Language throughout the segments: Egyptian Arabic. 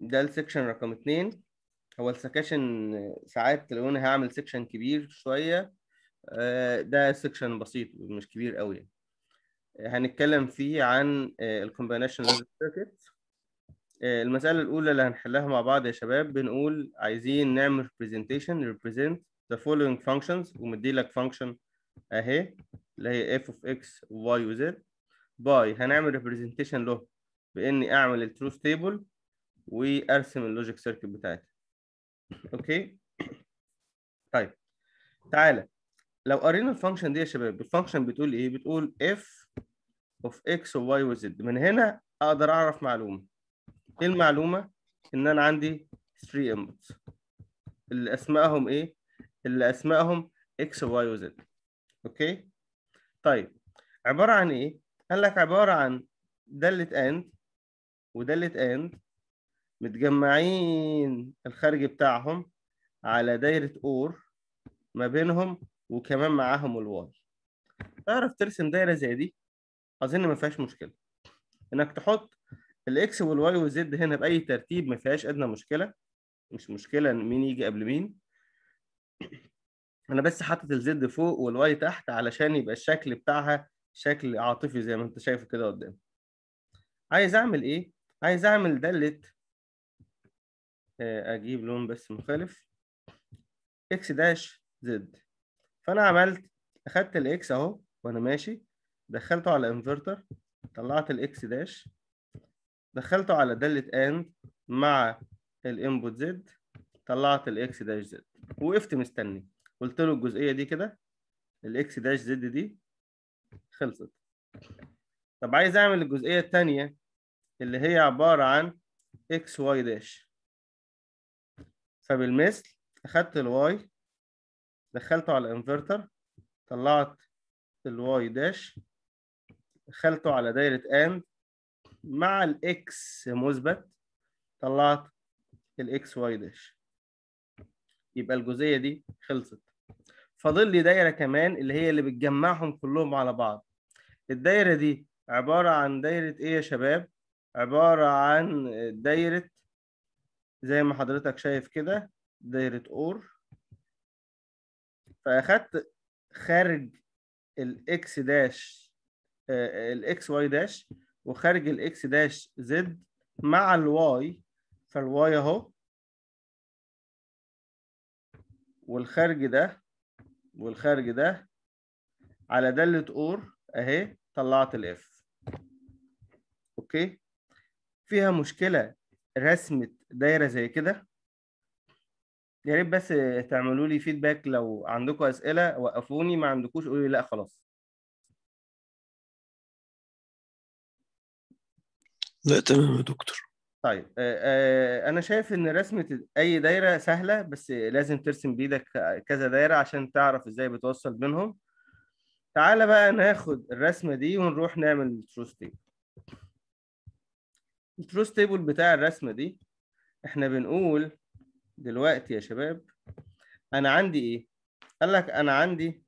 ده السكشن رقم اتنين هو السكاشن ساعات تلاقوني هعمل سكشن كبير شوية آه، ده سكشن بسيط مش كبير قوي يعني. هنتكلم فيه عن الكومبينيشن لوجيك سيركت المسألة الأولى اللي هنحلها مع بعض يا شباب بنقول عايزين نعمل presentation represent the following functions ومدي لك function أهي اللي هي f of x y و z باي هنعمل representation له بإني أعمل التروث تيبل وأرسم اللوجيك سيركت بتاعتي أوكي طيب تعالى لو قرينا الفانكشن دي يا شباب الفانكشن بتقول إيه بتقول f of x و y و z من هنا أقدر أعرف معلومة ايه المعلومه ان انا عندي 3 inputs اللي اسمائهم ايه اللي اسمائهم x و y و z اوكي طيب عباره عن ايه قال لك عباره عن داله and وداله and متجمعين الخارج بتاعهم على دايره اور ما بينهم وكمان معاهم الواي تعرف ترسم دايره زي دي اظن ما فيهاش مشكله انك تحط الاكس والواي والزد هنا باي ترتيب ما فيهاش ادنى مشكله مش مشكله ان مين يجي قبل مين انا بس حاطط الزد فوق والواي تحت علشان يبقى الشكل بتاعها شكل عاطفي زي ما انت شايفه كده قدام عايز اعمل ايه عايز اعمل داله اجيب لون بس مخالف اكس داش زد فانا عملت اخدت الاكس اهو وانا ماشي دخلته على انفرتر طلعت الاكس داش دخلته على دالة اند مع الانبوت زد طلعت الاكس داش زد وقفت مستني قلت له الجزئية دي كده الاكس داش زد دي خلصت طب عايز اعمل الجزئية التانية اللي هي عبارة عن اكس واي داش فبالمثل اخدت الواي دخلته على الانفرتر طلعت الواي داش دخلته على دايرة اند مع الاكس مثبت طلعت الاكس واي داش يبقى الجزئيه دي خلصت فاضل لي دايره كمان اللي هي اللي بتجمعهم كلهم على بعض الدايره دي عباره عن دايره ايه يا شباب عباره عن دايره زي ما حضرتك شايف كده دايره اور فاخدت خارج الاكس داش الاكس واي داش وخارج الاكس داش زد مع الواي فالواي اهو والخارج ده والخارج ده على دالة اور اهي طلعت الاف اوكي فيها مشكلة رسمة دايرة زي كده يا ريت بس تعملوا لي فيدباك لو عندكم اسئلة وقفوني ما عندكوش قولوا لي لا خلاص لا تمام يا دكتور طيب آه، آه، انا شايف ان رسمة اي دايرة سهلة بس لازم ترسم بايدك كذا دايرة عشان تعرف ازاي بتوصل بينهم تعالى بقى ناخد الرسمة دي ونروح نعمل التروث تيبل التروث تيبل بتاع الرسمة دي احنا بنقول دلوقتي يا شباب انا عندي ايه قال لك انا عندي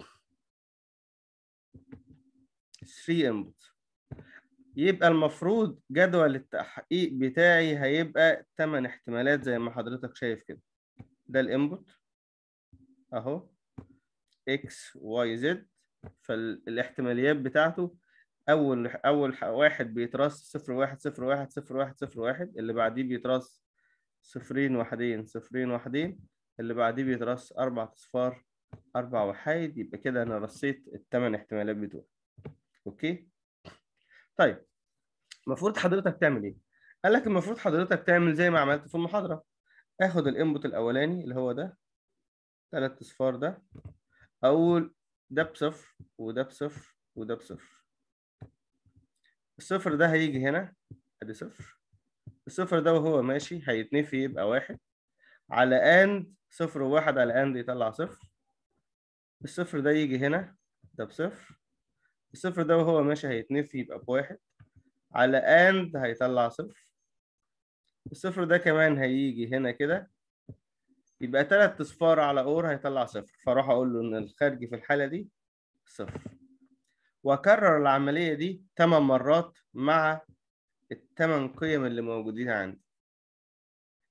3 inputs يبقى المفروض جدول التحقيق بتاعي هيبقى 8 احتمالات زي ما حضرتك شايف كده ده الانبوت اهو x y z فالاحتماليات بتاعته اول اول واحد بيترص صفر واحد صفر واحد صفر واحد صفر واحد اللي بعديه بيترص صفرين واحدين صفرين واحدين اللي بعديه بيترص اربع اصفار اربع وحايد يبقى كده انا رصيت الثمان احتمالات بتوعي اوكي طيب المفروض حضرتك تعمل ايه قال لك المفروض حضرتك تعمل زي ما عملت في المحاضره اخد الانبوت الاولاني اللي هو ده ثلاث اصفار ده اقول ده بصفر وده بصفر وده بصفر الصفر ده هيجي هنا ادي صفر الصفر ده وهو ماشي هيتنفي يبقى واحد على اند صفر وواحد على اند يطلع صفر الصفر ده يجي هنا ده بصفر الصفر ده وهو ماشي هيتنفي يبقى بواحد على اند هيطلع صفر الصفر ده كمان هيجي هنا كده يبقى تلات اصفار على اور هيطلع صفر فاروح اقول له ان الخارجي في الحاله دي صفر واكرر العمليه دي 8 مرات مع الثمان قيم اللي موجودين عندي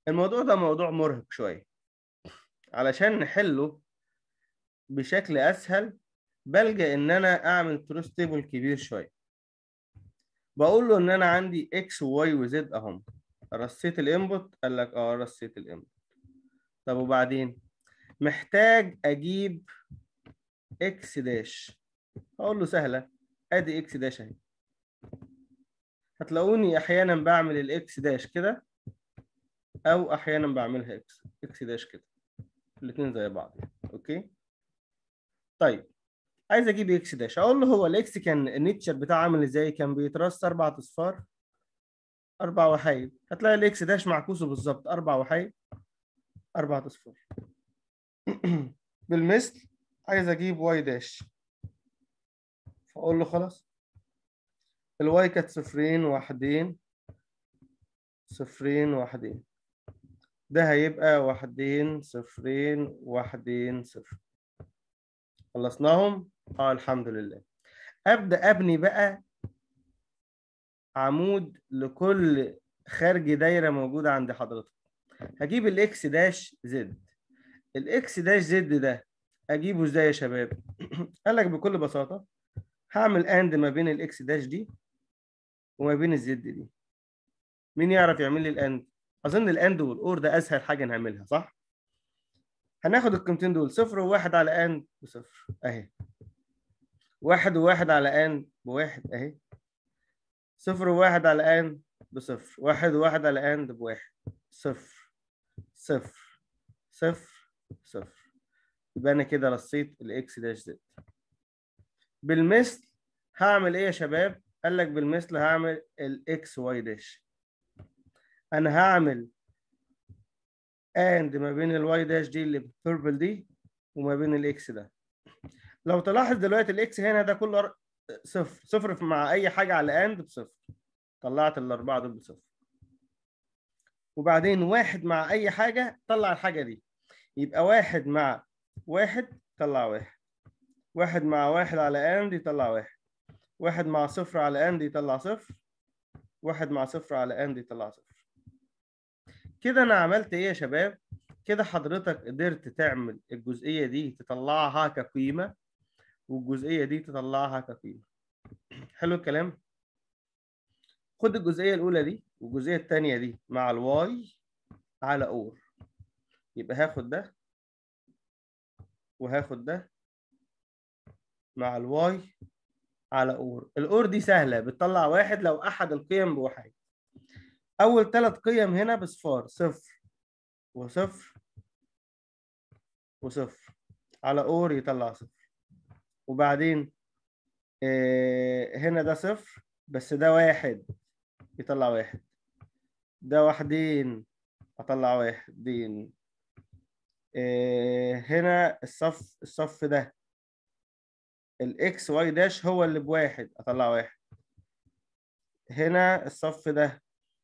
الموضوع ده موضوع مرهق شويه علشان نحله بشكل اسهل بلجأ ان انا اعمل تروس تيبل كبير شويه بقول له ان انا عندي اكس وواي وزد اهم رصيت الانبوت قال لك اه رصيت الانبوت طب وبعدين محتاج اجيب اكس داش هقول له سهله ادي اكس داش اهي هتلاقوني احيانا بعمل الاكس داش كده او احيانا بعملها اكس اكس داش كده الاثنين زي بعض يعني. اوكي طيب عايز اجيب اكس داش اقول له هو الاكس كان النيتشر بتاعه عامل ازاي كان بيترص اربع اصفار اربع وحيد هتلاقي الاكس داش معكوسه بالظبط اربع وحيد اربع اصفار بالمثل عايز اجيب واي داش فاقول له خلاص الواي كانت صفرين واحدين صفرين واحدين ده هيبقى واحدين صفرين واحدين صفر خلصناهم اه الحمد لله ابدا ابني بقى عمود لكل خارج دايره موجوده عند حضرتك هجيب الاكس داش زد الاكس داش زد ده اجيبه ازاي يا شباب قال لك بكل بساطه هعمل اند ما بين الاكس داش دي وما بين الزد دي مين يعرف يعمل لي الاند اظن الاند والاور ده اسهل حاجه نعملها صح هناخد القيمتين دول صفر وواحد على اند بصفر اهي واحد وواحد على اند بواحد اهي صفر وواحد على اند بصفر واحد وواحد على اند بواحد صفر صفر صفر صفر يبقى انا كده رصيت الاكس داش زد بالمثل هعمل ايه يا شباب قال لك بالمثل هعمل الاكس واي داش انا هعمل اند ما بين الواي داش دي اللي بيربل دي وما بين الاكس ده لو تلاحظ دلوقتي الاكس هنا ده كله صفر صفر مع اي حاجه على اند بصفر طلعت الاربعه دول بصفر وبعدين واحد مع اي حاجه طلع الحاجه دي يبقى واحد مع واحد طلع واحد واحد مع واحد على اند يطلع واحد واحد مع صفر على اند يطلع صفر واحد مع صفر على اند يطلع صفر كده انا عملت ايه يا شباب كده حضرتك قدرت تعمل الجزئيه دي تطلعها كقيمه والجزئيه دي تطلعها كقيمه حلو الكلام خد الجزئيه الاولى دي والجزئيه الثانيه دي مع الواي على اور يبقى هاخد ده وهاخد ده مع الواي على اور الاور دي سهله بتطلع واحد لو احد القيم بواحد اول ثلاث قيم هنا بصفار صفر وصفر وصفر على اور يطلع صفر وبعدين آه هنا ده صفر بس ده واحد يطلع واحد ده واحدين اطلع واحدين آه هنا الصف الصف ده الاكس واي داش هو اللي بواحد اطلع واحد هنا الصف ده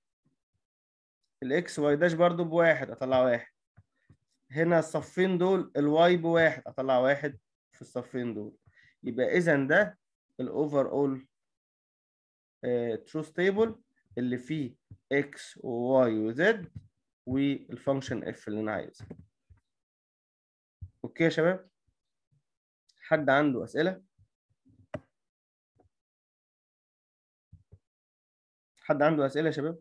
الاكس واي داش برضو بواحد اطلع واحد هنا الصفين دول الواي بواحد اطلع واحد في الصفين دول يبقى اذا ده الاوفر اول تروث تيبل اللي فيه اكس وواي وزد والفانكشن اف اللي انا عايزها اوكي يا شباب حد عنده اسئله حد عنده اسئله يا شباب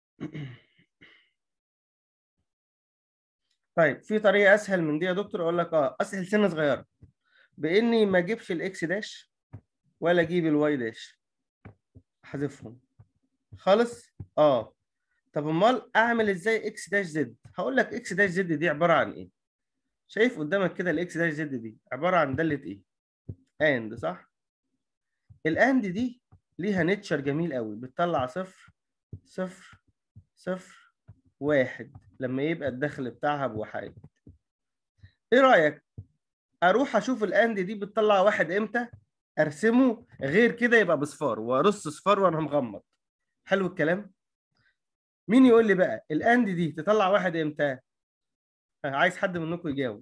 طيب في طريقه اسهل من دي يا دكتور اقول لك اه اسهل سنه صغيره باني ما اجيبش الاكس داش ولا اجيب الواي داش احذفهم خالص اه طب امال اعمل ازاي اكس داش زد هقول لك اكس داش زد دي عباره عن ايه شايف قدامك كده الاكس داش زد دي عباره عن داله ايه اند صح الاند دي ليها نيتشر جميل قوي بتطلع صفر صفر صفر واحد لما يبقى الدخل بتاعها بوحيد ايه رايك اروح اشوف الاند دي بتطلع واحد امتى ارسمه غير كده يبقى بصفار وارص صفار وانا مغمض حلو الكلام مين يقول لي بقى الاند دي تطلع واحد امتى عايز حد منكم يجاوب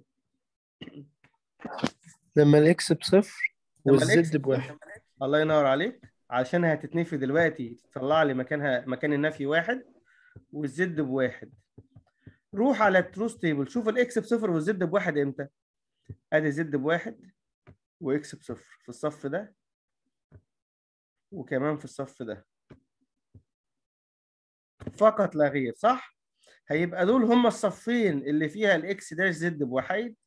لما الاكس بصفر لما الإكس والزد بواحد الله ينور عليك عشان هتتنفي دلوقتي تطلع لي مكانها مكان النفي واحد والزد بواحد روح على التروث تيبل شوف الاكس بصفر والزد بواحد امتى ادي زد بواحد واكس بصفر في الصف ده وكمان في الصف ده فقط لا غير صح هيبقى دول هما الصفين اللي فيها الاكس داش زد بواحد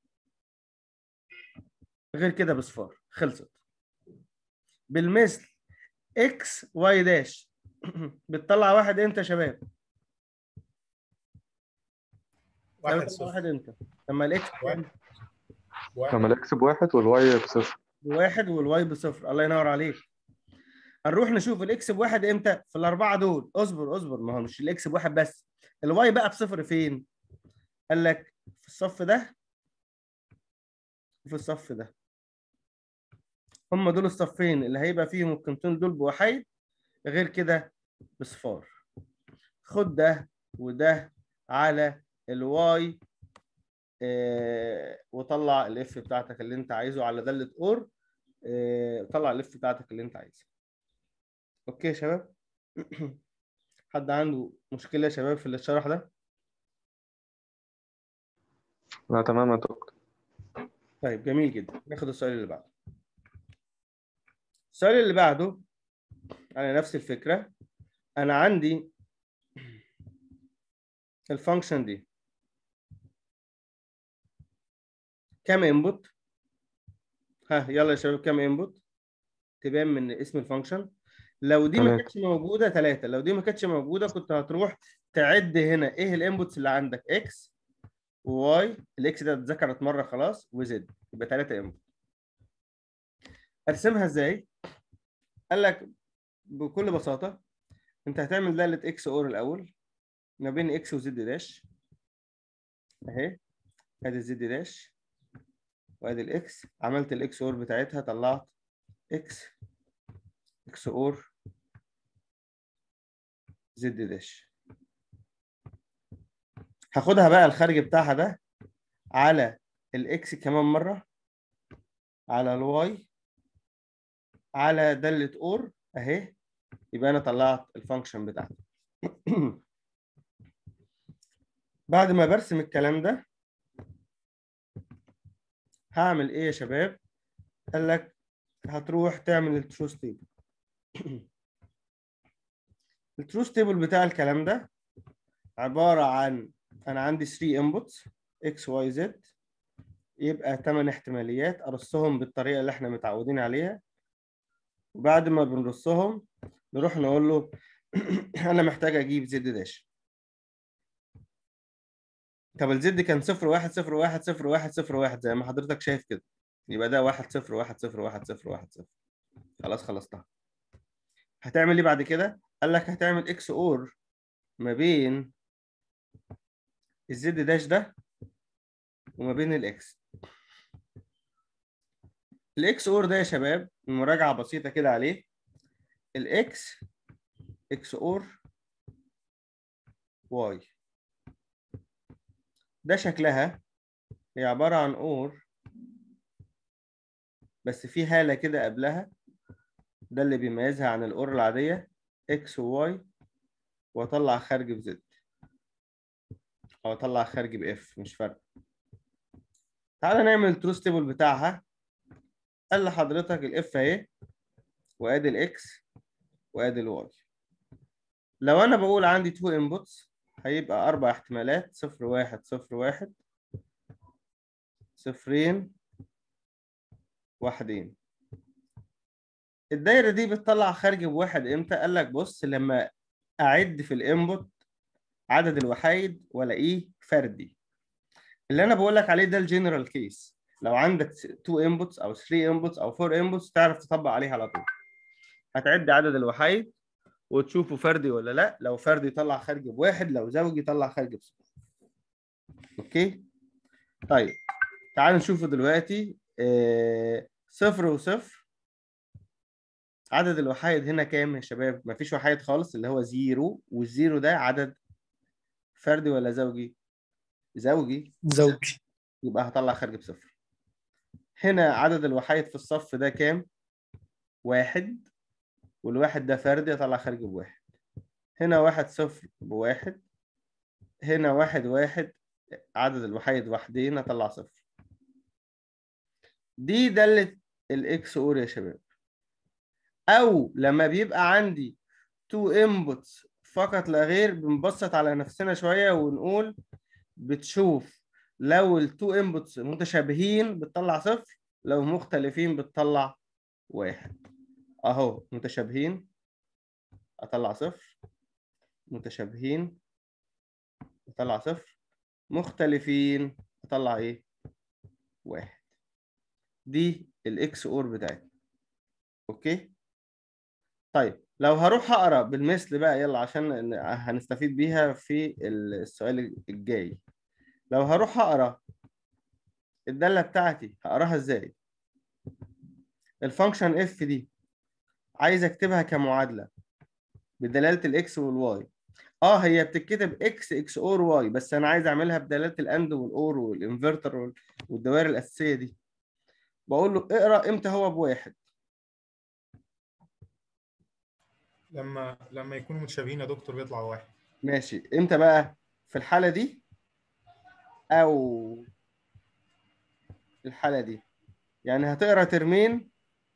غير كده بصفار خلصت بالمثل اكس واي داش بتطلع واحد امتى يا شباب واحد بتطلع صفر واحد امتى لما الاكس واحد واحد لما الاكس بواحد والواي بصفر بواحد والواي بصفر الله ينور عليك هنروح نشوف الاكس بواحد امتى في الاربعه دول اصبر اصبر ما هو مش الاكس بواحد بس الواي بقى بصفر فين قال لك في الصف ده وفي الصف ده هم دول الصفين اللي هيبقى فيهم القيمتين دول بوحيد غير كده بصفار خد ده وده على الواي آه وطلع الاف بتاعتك اللي انت عايزه على داله اور آه طلع الاف بتاعتك اللي انت عايزها اوكي يا شباب حد عنده مشكله يا شباب في اللي اتشرح ده لا تمام يا دكتور طيب جميل جدا ناخد السؤال اللي بعده السؤال اللي بعده على نفس الفكرة أنا عندي الفانكشن دي كام انبوت ها يلا يا شباب كام انبوت تبان من اسم الفانكشن لو دي ما تلاتة. كانتش موجودة ثلاثة لو دي ما كانتش موجودة كنت هتروح تعد هنا ايه الانبوتس اللي عندك اكس وواي الاكس ده اتذكرت مرة خلاص وزد يبقى ثلاثة انبوت ارسمها ازاي قال لك بكل بساطة انت هتعمل دالة اكس اور الاول ما بين اكس وزد داش اهي ادي الزد داش وادي الاكس عملت الاكس اور بتاعتها طلعت اكس اكس اور زد داش هاخدها بقى الخارج بتاعها ده على الاكس كمان مرة على الواي على دالة اور اهي يبقى انا طلعت الفانكشن بتاعتي بعد ما برسم الكلام ده هعمل ايه يا شباب قال لك هتروح تعمل التروث تيبل التروث تيبل بتاع الكلام ده عبارة عن انا عندي 3 انبوتس اكس واي زد يبقى 8 احتماليات ارصهم بالطريقة اللي احنا متعودين عليها وبعد ما بنرصهم نروح نقول له انا محتاج اجيب زد داش طب الزد كان صفر واحد صفر واحد صفر واحد صفر واحد زي ما حضرتك شايف كده يبقى ده واحد صفر واحد صفر واحد صفر واحد صفر خلاص خلصتها هتعمل ايه بعد كده؟ قال لك هتعمل اكس اور ما بين الزد داش ده وما بين الاكس الاكس اور ده يا شباب مراجعة بسيطة كده عليه الاكس اكس اور واي ده شكلها هي عبارة عن اور بس في هالة كده قبلها ده اللي بيميزها عن الاور العادية اكس وواي واطلع خارج بزد او اطلع خارج باف مش فارقة تعالى نعمل التروث تيبل بتاعها قال لحضرتك الاف اهي وادي الاكس وادي الواي لو انا بقول عندي تو انبوتس هيبقى اربع احتمالات صفر واحد صفر واحد صفرين واحدين الدايره دي بتطلع خارج بواحد امتى قال لك بص لما اعد في الانبوت عدد الوحيد والاقيه فردي اللي انا بقول لك عليه ده الجنرال كيس لو عندك 2 انبوتس او 3 انبوتس او 4 انبوتس تعرف تطبق عليه على طول هتعد عدد الوحيد وتشوفه فردي ولا لا لو فردي طلع خارج بواحد لو زوجي طلع خارج بصفر اوكي طيب تعالوا نشوفه دلوقتي آه، صفر وصفر عدد الوحيد هنا كام يا شباب مفيش وحيد خالص اللي هو زيرو والزيرو ده عدد فردي ولا زوجي زوجي زوجي يبقى هطلع خارج بصفر هنا عدد الوحيد في الصف ده كام واحد والواحد ده فردي اطلع خارج بواحد هنا واحد صفر بواحد هنا واحد واحد عدد الوحيد واحدين هطلع صفر دي دالة الاكس اور يا شباب او لما بيبقى عندي تو انبوتس فقط لا غير بنبسط على نفسنا شوية ونقول بتشوف لو التو انبوتس متشابهين بتطلع صفر لو مختلفين بتطلع واحد اهو متشابهين اطلع صفر متشابهين اطلع صفر مختلفين اطلع ايه واحد دي الاكس اور بتاعتي اوكي طيب لو هروح اقرا بالمثل بقى يلا عشان هنستفيد بيها في السؤال الجاي لو هروح اقرا الداله بتاعتي هقراها ازاي الفانكشن اف دي عايز اكتبها كمعادله بدلاله الاكس والواي اه هي بتتكتب اكس اكس اور واي بس انا عايز اعملها بدلاله الاند والاور والانفرتر والدوائر الاساسيه دي بقول له اقرا امتى هو بواحد لما لما يكونوا متشابهين يا دكتور بيطلع واحد ماشي امتى بقى في الحاله دي او الحاله دي يعني هتقرا ترمين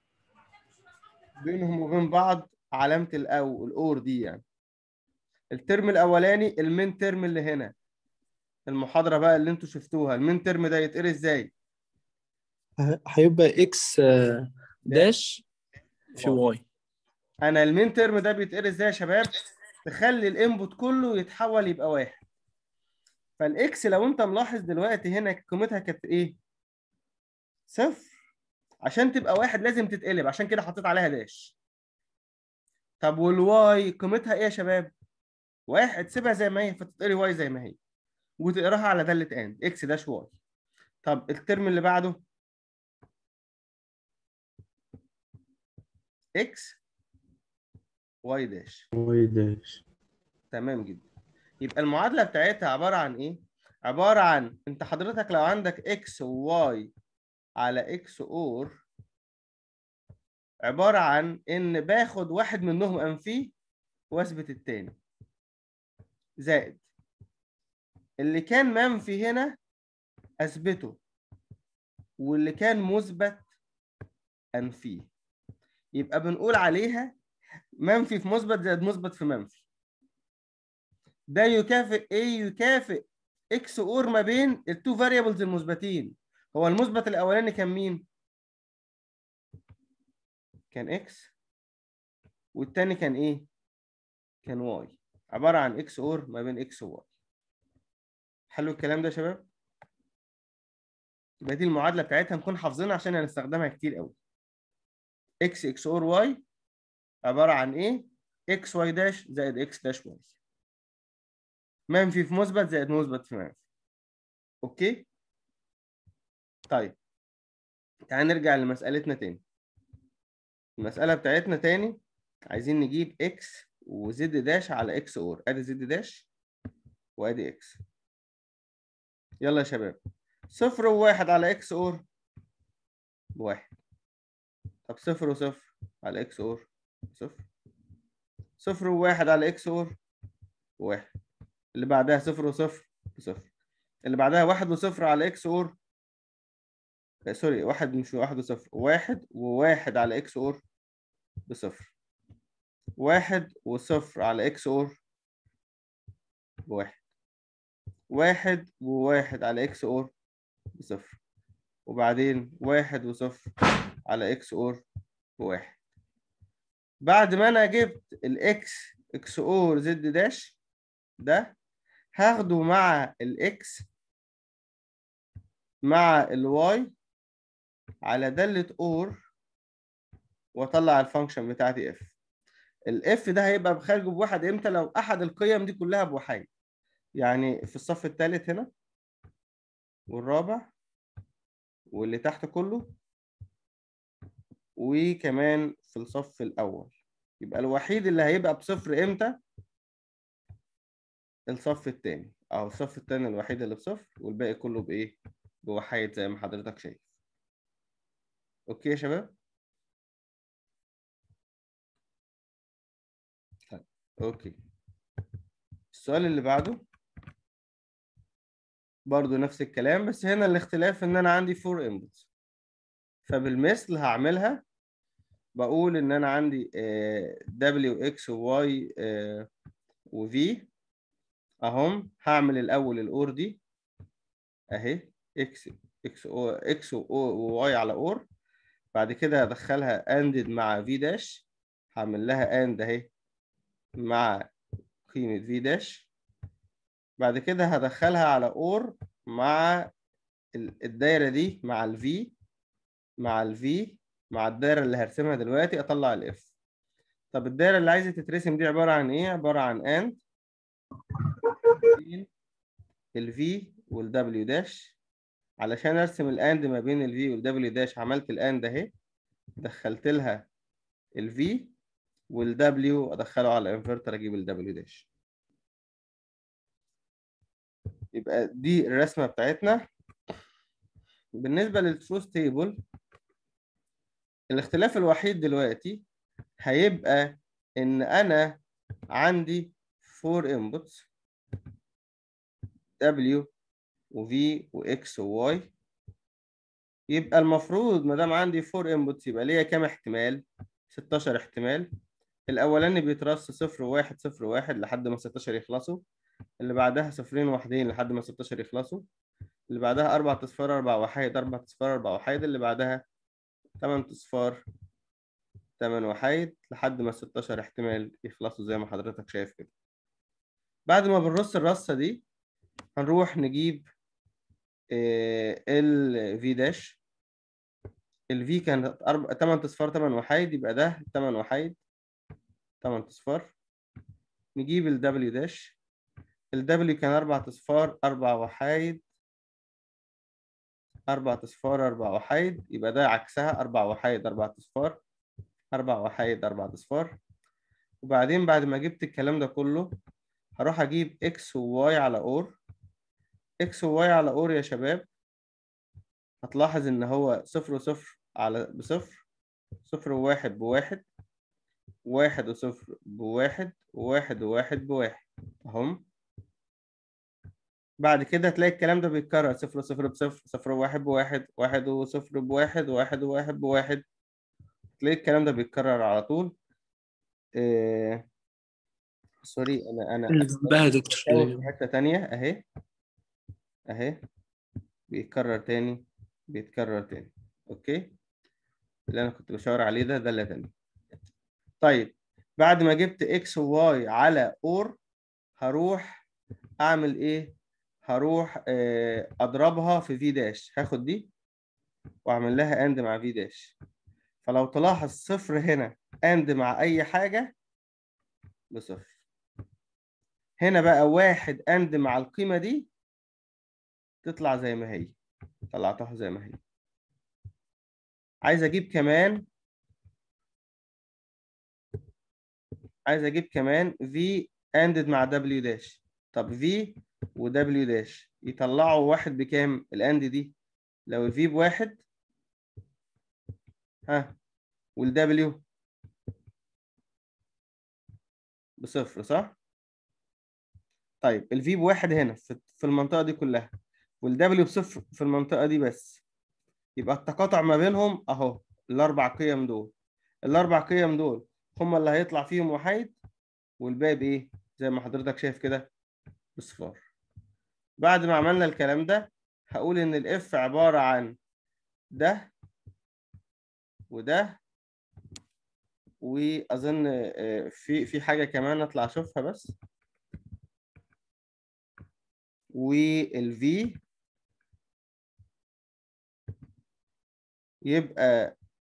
بينهم وبين بعض علامه الاو الاور دي يعني الترم الاولاني المين ترم اللي هنا المحاضره بقى اللي انتوا شفتوها المين ترم ده يتقري ازاي ه- هيبقى اكس آه، داش في واي انا المين ترم ده بيتقري ازاي يا شباب تخلي الانبوت كله يتحول يبقى واحد فالاكس لو انت ملاحظ دلوقتي هنا قيمتها كانت ايه صفر عشان تبقى واحد لازم تتقلب عشان كده حطيت عليها داش طب والواي قيمتها ايه يا شباب واحد سيبها زي ما هي فتتقري واي زي ما هي وتقراها على دالة ان اكس داش واي طب الترم اللي بعده اكس واي داش واي داش تمام جدا يبقى المعادله بتاعتها عباره عن ايه عباره عن انت حضرتك لو عندك اكس وواي على اكس اور عباره عن ان باخد واحد منهم انفيه واثبت التاني زائد اللي كان منفي هنا اثبته واللي كان مثبت انفيه يبقى بنقول عليها منفي في مثبت زائد مثبت في منفي ده يكافئ ايه يكافئ اكس اور ما بين التو فاريبلز المثبتين هو المثبت الاولاني كان مين كان اكس والتاني كان ايه كان واي عباره عن اكس اور ما بين اكس وواي حلو الكلام ده يا شباب يبقى دي المعادله بتاعتها نكون حافظينها عشان هنستخدمها كتير قوي اكس اكس اور واي عباره عن ايه اكس واي داش زائد اكس داش واي منفي في مثبت زائد مثبت في منفي اوكي طيب تعال نرجع لمسألتنا تاني المسألة بتاعتنا تاني عايزين نجيب اكس وزد داش على اكس اور ادي زد داش وادي اكس يلا يا شباب صفر وواحد على اكس اور بواحد طب صفر وصفر على اكس اور صفر صفر وواحد على اكس اور واحد اللي بعدها صفر وصفر بصفر اللي بعدها واحد وصفر على اكس اور آه، سوري واحد مش واحد وصفر واحد وواحد على اكس اور بصفر واحد وصفر على اكس اور بواحد واحد وواحد على اكس اور بصفر وبعدين واحد وصفر على اكس اور بواحد بعد ما انا جبت الاكس اكس اور زد داش ده هاخده مع الاكس مع الواي على دالة اور واطلع الفانكشن بتاعتي اف الاف ده هيبقى بخارجه بواحد امتى لو احد القيم دي كلها بوحيد يعني في الصف الثالث هنا والرابع واللي تحت كله وكمان في الصف الاول يبقى الوحيد اللي هيبقى بصفر امتى الصف الثاني اهو الصف الثاني الوحيد اللي بصفر والباقي كله بايه بوحيد زي ما حضرتك شايف اوكي يا شباب طيب اوكي السؤال اللي بعده برضو نفس الكلام بس هنا الاختلاف ان انا عندي 4 انبوتس فبالمثل هعملها بقول ان انا عندي آه، W X و Y آه، و V اهم هعمل الاول الاور دي اهي X X O X و O و Y على اور بعد كده هدخلها اندد مع V داش هعمل لها اند اهي مع قيمة V داش بعد كده هدخلها على اور مع ال- الدايرة دي مع ال V مع ال V مع الدايرة اللي هرسمها دلوقتي اطلع ال F طب الدايرة اللي عايزة تترسم دي عبارة عن ايه؟ عبارة عن and بين ال V وال W داش علشان ارسم الاند ما بين ال V وال W داش عملت الاند اهي دخلت لها ال V وال W ادخله على الانفرتر اجيب ال W داش يبقى دي الرسمة بتاعتنا بالنسبة للتروث تيبل الاختلاف الوحيد دلوقتي هيبقى ان انا عندي 4 inputs W و V و X و Y يبقى المفروض ما دام عندي 4 inputs يبقى ليا كام احتمال 16 احتمال الاولاني بيترص صفر وواحد صفر وواحد لحد ما 16 يخلصوا اللي بعدها صفرين واحدين لحد ما 16 يخلصوا اللي بعدها أربع أصفار أربع وحيد أربع أصفار أربع وحيد اللي بعدها تمن أصفار تمن وحيد لحد ما 16 احتمال يخلصوا زي ما حضرتك شايف كده بعد ما بنرص الرصة دي هنروح نجيب ال في داش ال في كانت أربع تمن أصفار تمن وحيد يبقى ده تمن وحيد تمن أصفار نجيب ال دبليو داش ال دبليو كان أربع أصفار أربع وحيد أربع أصفار أربع وحيد يبقى ده عكسها أربع وحيد أربع أصفار أربع وحيد أربع أصفار وبعدين بعد ما جبت الكلام ده كله هروح أجيب إكس وواي على أور إكس وواي على أور يا شباب هتلاحظ إن هو صفر وصفر على بصفر صفر وواحد بواحد واحد وصفر بواحد وواحد وواحد بواحد أهم بعد كده تلاقي الكلام ده بيتكرر صفر وصفر بصفر صفر وواحد بواحد واحد وصفر بواحد واحد وواحد بواحد تلاقي الكلام ده بيتكرر على طول إيه... سوري انا انا اللي جنبها يا دكتور بحاول اللي في جنبها. حتة تانية اهي اهي بيتكرر تاني بيتكرر تاني اوكي اللي انا كنت بشاور عليه ده ده اللي تاني طيب بعد ما جبت اكس وواي على اور هروح اعمل ايه هروح آه، اضربها في في داش هاخد دي واعمل لها اند مع في داش فلو تلاحظ صفر هنا اند مع اي حاجة بصفر هنا بقى واحد اند مع القيمة دي تطلع زي ما هي طلعتها زي ما هي عايز اجيب كمان عايز اجيب كمان في اندد مع دبليو داش طب في ودبليو داش يطلعوا واحد بكام الاند دي لو الفي بواحد ها والدبليو بصفر صح طيب الفي بواحد هنا في في المنطقة دي كلها والدبليو بصفر في المنطقة دي بس يبقى التقاطع ما بينهم اهو الاربع قيم دول الاربع قيم دول هم اللي هيطلع فيهم وحيد والباقي بايه زي ما حضرتك شايف كده بصفار بعد ما عملنا الكلام ده هقول ان الاف عبارة عن ده وده واظن آه، في في حاجة كمان اطلع اشوفها بس والفي يبقى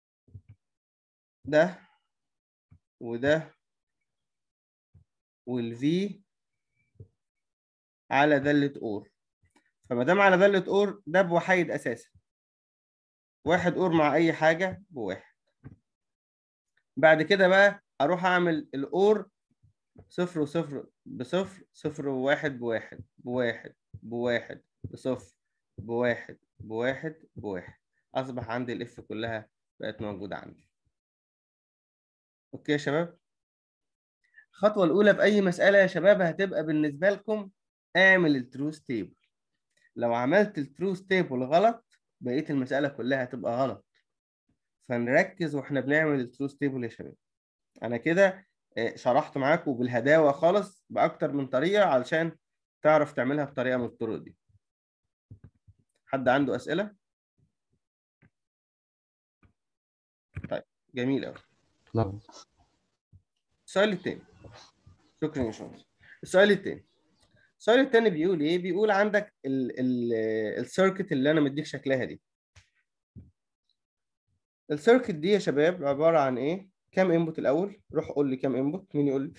ده وده والفي على دالة اور فما دام على دالة اور ده بوحيد اساسا واحد اور مع اي حاجة بواحد بعد كده بقى اروح اعمل الاور صفر وصفر بصفر صفر وواحد بواحد بواحد بواحد بصفر بواحد بواحد بواحد اصبح عندي الاف كلها بقت موجودة عندي اوكي يا شباب الخطوة الأولى في أي مسألة يا شباب هتبقى بالنسبة لكم اعمل التروث تيبل لو عملت التروث تيبل غلط بقيه المساله كلها هتبقى غلط فنركز واحنا بنعمل التروث تيبل يا شباب انا كده آه، شرحت معاكم بالهداوه خالص باكتر من طريقه علشان تعرف تعملها بطريقه من الطرق دي حد عنده اسئله طيب جميل قوي لا السؤال التاني شكرا يا باشمهندس السؤال التاني السؤال التاني بيقول ايه بيقول عندك ال ال السيركت اللي انا مديك شكلها دي السيركت دي يا شباب عباره عن ايه كام انبوت الاول روح قول لي كام انبوت مين يقول لي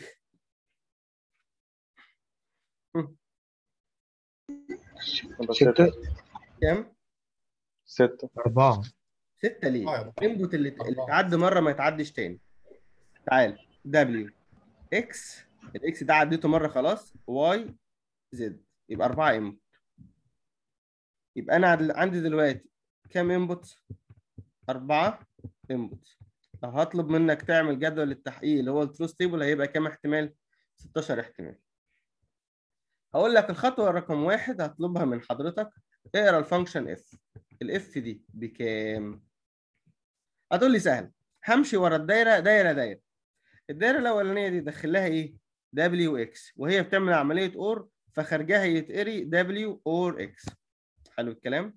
يبقى ستة ستة كام ستة أربعة ستة ليه اه يا دكتور الانبوت اللي اللي أربعة. تعدي مره ما يتعدش تاني تعال دبليو اكس الاكس ده عديته مره خلاص واي زد يبقى 4 انبوت يبقى انا عد- عندي دلوقتي كام انبوت 4 انبوت لو هطلب منك تعمل جدول التحقيق اللي هو التروث تيبل هيبقى كام احتمال 16 احتمال هقول لك الخطوه رقم واحد هطلبها من حضرتك اقرا الفانكشن اف الاف دي بكام هتقول لي سهل همشي ورا الدايره دايره دايره الدايره الاولانيه دي دخل لها ايه دبليو اكس وهي بتعمل عمليه اور فخارجها يتقري دبليو اور اكس حلو الكلام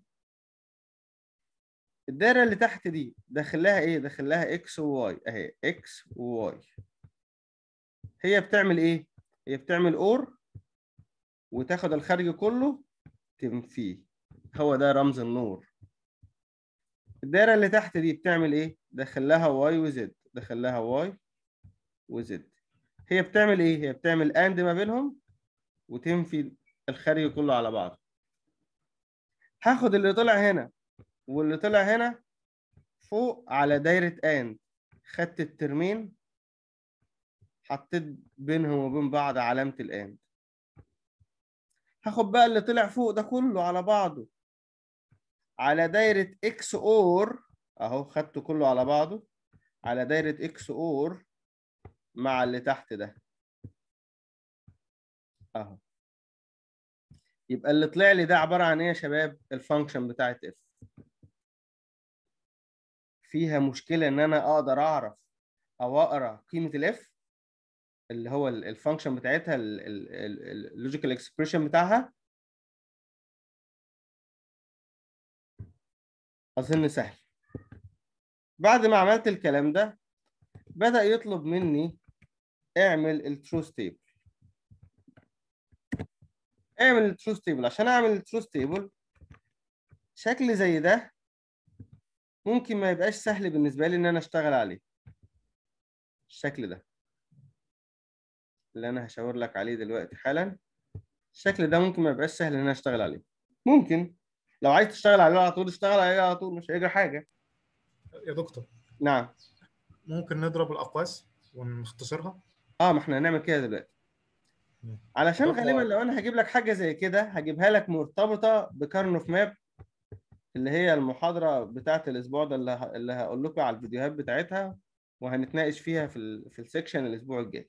الدايره اللي تحت دي داخل لها ايه داخل لها اكس وواي اهي اكس وواي هي بتعمل ايه هي بتعمل اور وتاخد الخارج كله تنفيه هو ده رمز النور الدايره اللي تحت دي بتعمل ايه داخل لها واي وزد داخل لها واي وزد هي بتعمل ايه هي بتعمل اند ما بينهم وتنفي الخارج كله على بعض هاخد اللي طلع هنا واللي طلع هنا فوق على دايره اند خدت الترمين حطيت بينهم وبين بعض علامه الاند هاخد بقى اللي طلع فوق ده كله على بعضه على دايرة اكس اور اهو خدته كله على بعضه على دايرة اكس اور مع اللي تحت ده اهو يبقى اللي طلع لي ده عبارة عن ايه يا شباب الفانكشن بتاعت اف فيها مشكلة ان انا اقدر اعرف او اقرا قيمة الاف اللي هو الفانكشن بتاعتها اللوجيكال اكسبريشن بتاعها اظن سهل بعد ما عملت الكلام ده بدأ يطلب مني اعمل التروث تيبل اعمل التروث تيبل عشان اعمل التروث تيبل شكل زي ده ممكن ما يبقاش سهل بالنسبة لي ان انا اشتغل عليه الشكل ده اللي انا هشاور لك عليه دلوقتي حالا الشكل ده ممكن ما يبقاش سهل ان انا اشتغل عليه ممكن لو عايز تشتغل عليه على طول اشتغل عليه على طول مش هيجري حاجة يا دكتور نعم ممكن نضرب الاقواس ونختصرها اه ما احنا هنعمل كده دلوقتي مم. علشان طب غالبا هو- لو انا هجيب لك حاجه زي كده هجيبها لك مرتبطه بكارنوف ماب اللي هي المحاضره بتاعه الاسبوع ده اللي, ه... اللي هقول لكم على الفيديوهات بتاعتها وهنتناقش فيها في ال... في السكشن الاسبوع الجاي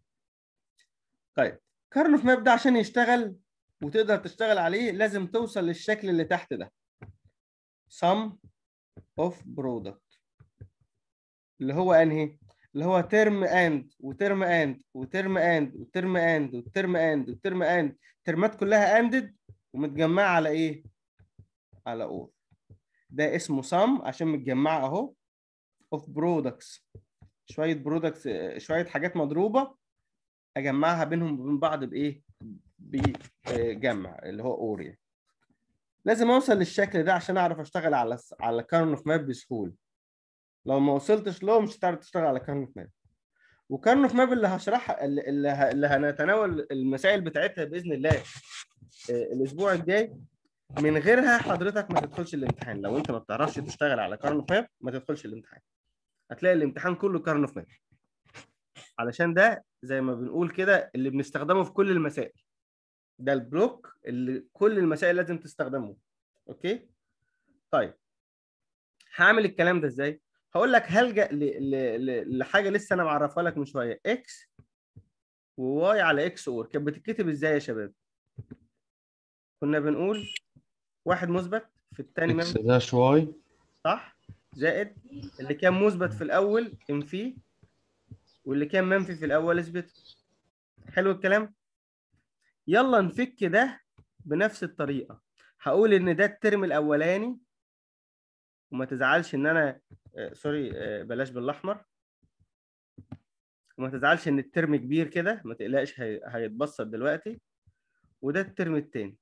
طيب كارنوف ماب ده عشان يشتغل وتقدر تشتغل عليه لازم توصل للشكل اللي تحت ده sum of product اللي هو انهي اللي هو ترم اند وترم اند وترم اند وترم اند وترم اند وترم اند ترمات كلها اندد ومتجمعه على ايه على اور ده اسمه sum عشان متجمعه اهو of products شويه برودكتس شويه حاجات مضروبه اجمعها بينهم وبين بعض بايه بجمع اللي هو اور يعني لازم اوصل للشكل ده عشان اعرف اشتغل على على كارن اوف ماب بسهوله لو ما وصلتش له مش هتعرف تشتغل على كارن اوف ماب وكارن اوف ماب اللي هشرحها اللي, اللي, ه- اللي هنتناول المسائل بتاعتها باذن الله آه، الاسبوع الجاي من غيرها حضرتك ما تدخلش الامتحان لو انت ما بتعرفش تشتغل على كارن اوف ماب ما تدخلش الامتحان هتلاقي الامتحان كله كارن اوف ماب علشان ده زي ما بنقول كده اللي بنستخدمه في كل المسائل ده البلوك اللي كل المسائل لازم تستخدمه اوكي طيب هعمل الكلام ده ازاي هقول لك هلجا ل- ل- ل- لحاجه لسه انا معرفها لك من شويه اكس وواي على اكس اور كانت بتتكتب ازاي يا شباب كنا بنقول واحد مثبت في الثاني اكس منفي داش واي صح زائد اللي كان مثبت في الاول انفيه واللي كان منفي في الاول اثبته حلو الكلام يلا نفك ده بنفس الطريقه هقول ان ده الترم الاولاني وما تزعلش ان انا آه، سوري آه، بلاش بالاحمر وما تزعلش ان الترم كبير كده ما تقلقش هي- هيتبسط دلوقتي وده الترم التاني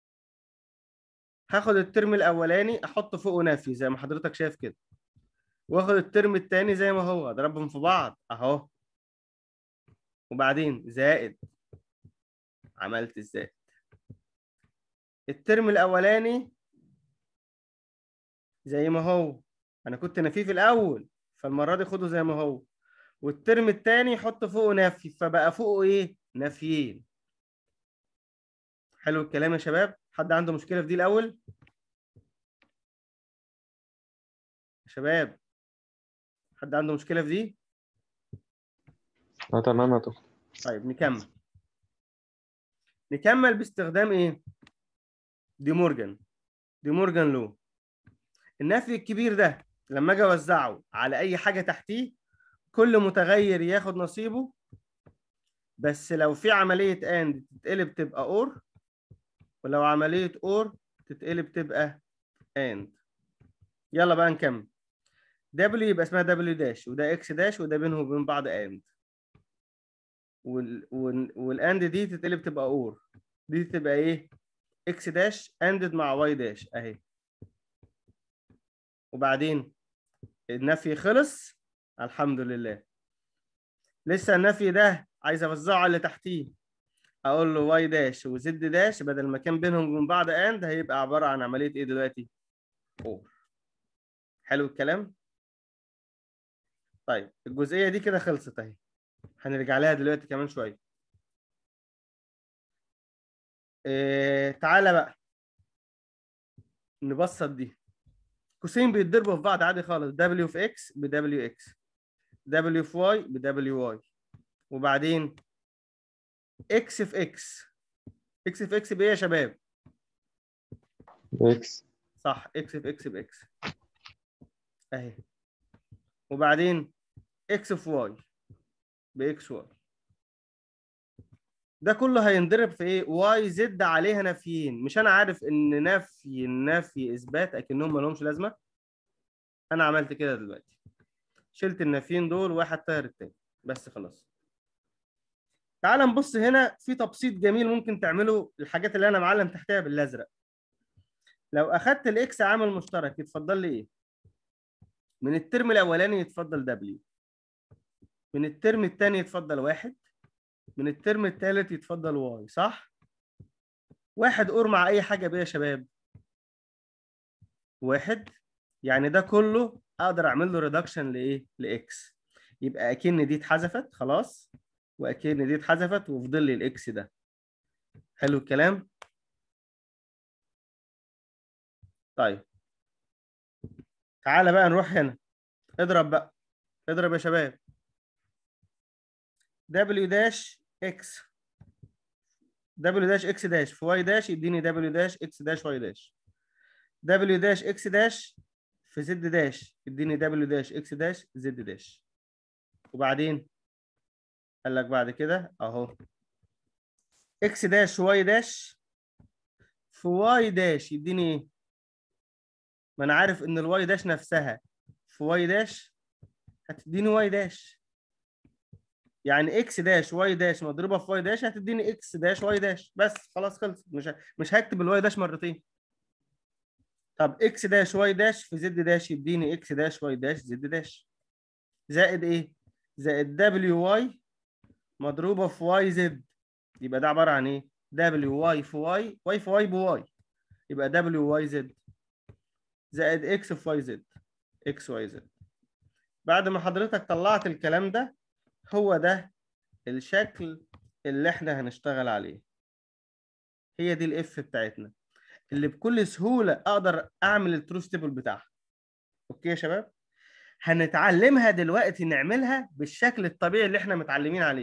هاخد الترم الاولاني احط فوقه نفي زي ما حضرتك شايف كده واخد الترم التاني زي ما هو اضربهم في بعض اهو وبعدين زائد عملت الزائد الترم الاولاني زي ما هو انا كنت نفيه في الاول فالمره دي خده زي ما هو والترم التاني حط فوقه نفي فبقى فوقه ايه نفيين حلو الكلام يا شباب حد عنده مشكله في دي الاول يا شباب حد عنده مشكله في دي اه تمام يا دكتور طيب نكمل نكمل باستخدام ايه دي مورجان دي مورجان لو النفي الكبير ده لما اجي اوزعه على اي حاجه تحتيه كل متغير ياخد نصيبه بس لو في عمليه اند تتقلب تبقى اور ولو عمليه اور تتقلب تبقى اند يلا بقى نكمل دبليو يبقى اسمها دبليو داش وده اكس داش وده بينهم وبين بعض اند وال... وال... والاند دي تتقلب تبقى اور دي تبقى ايه اكس داش اندد مع واي داش اهي وبعدين النفي خلص الحمد لله لسه النفي ده عايز اوزعه على اللي تحتيه اقول له واي داش وزد داش بدل ما كان بينهم وبين بعض اند هيبقى عباره عن عمليه ايه دلوقتي اور حلو الكلام طيب الجزئيه دي كده خلصت اهي هنرجع لها دلوقتي كمان شويه إيه تعالى بقى نبسط دي قوسين بيتضربوا في بعض عادي خالص W في X ب W X W في Y ب W Y وبعدين X في X X في X بإيه يا شباب؟ اكس صح X في X ب X أهي وبعدين X في Y ب X Y ده كله هينضرب في ايه؟ واي زد عليها نفيين، مش انا عارف ان نفي النفي اثبات اكنهم ما لهمش لازمه؟ انا عملت كده دلوقتي. شلت النفيين دول واحد طاير التاني، بس خلاص. تعال نبص هنا في تبسيط جميل ممكن تعمله الحاجات اللي انا معلم تحتها بالازرق. لو اخدت الاكس عامل مشترك يتفضل لي ايه؟ من الترم الاولاني يتفضل دبليو. من الترم الثاني يتفضل واحد. من الترم الثالث يتفضل واي صح؟ واحد اور مع اي حاجه بيه يا شباب واحد يعني ده كله اقدر اعمل له ريدكشن لايه؟ لاكس يبقى اكن دي اتحذفت خلاص واكن دي اتحذفت وفضل لي الاكس ده حلو الكلام؟ طيب تعالى بقى نروح هنا اضرب بقى اضرب يا شباب دبليو داش اكس دبليو داش اكس داش في واي داش يديني دبليو داش اكس داش واي داش دبليو داش اكس داش في زد داش يديني دبليو داش اكس داش زد داش وبعدين قال لك بعد كده اهو اكس داش واي داش في واي داش يديني ايه؟ ما انا عارف ان الواي داش نفسها في واي داش هتديني واي داش يعني اكس داش واي داش مضروبه في واي داش هتديني اكس داش واي داش بس خلاص خلص مش ه- مش هكتب الواي داش مرتين طب اكس داش واي داش في زد داش يديني اكس داش واي داش زد داش زائد ايه زائد دبليو واي مضروبه في واي زد يبقى ده عباره عن ايه دبليو واي في واي واي في واي بواي يبقى دبليو واي زد زائد اكس في واي زد اكس واي زد بعد ما حضرتك طلعت الكلام ده هو ده الشكل اللي احنا هنشتغل عليه هي دي الاف بتاعتنا اللي بكل سهولة اقدر اعمل التروث تيبل بتاعها اوكي يا شباب هنتعلمها دلوقتي نعملها بالشكل الطبيعي اللي احنا متعلمين عليه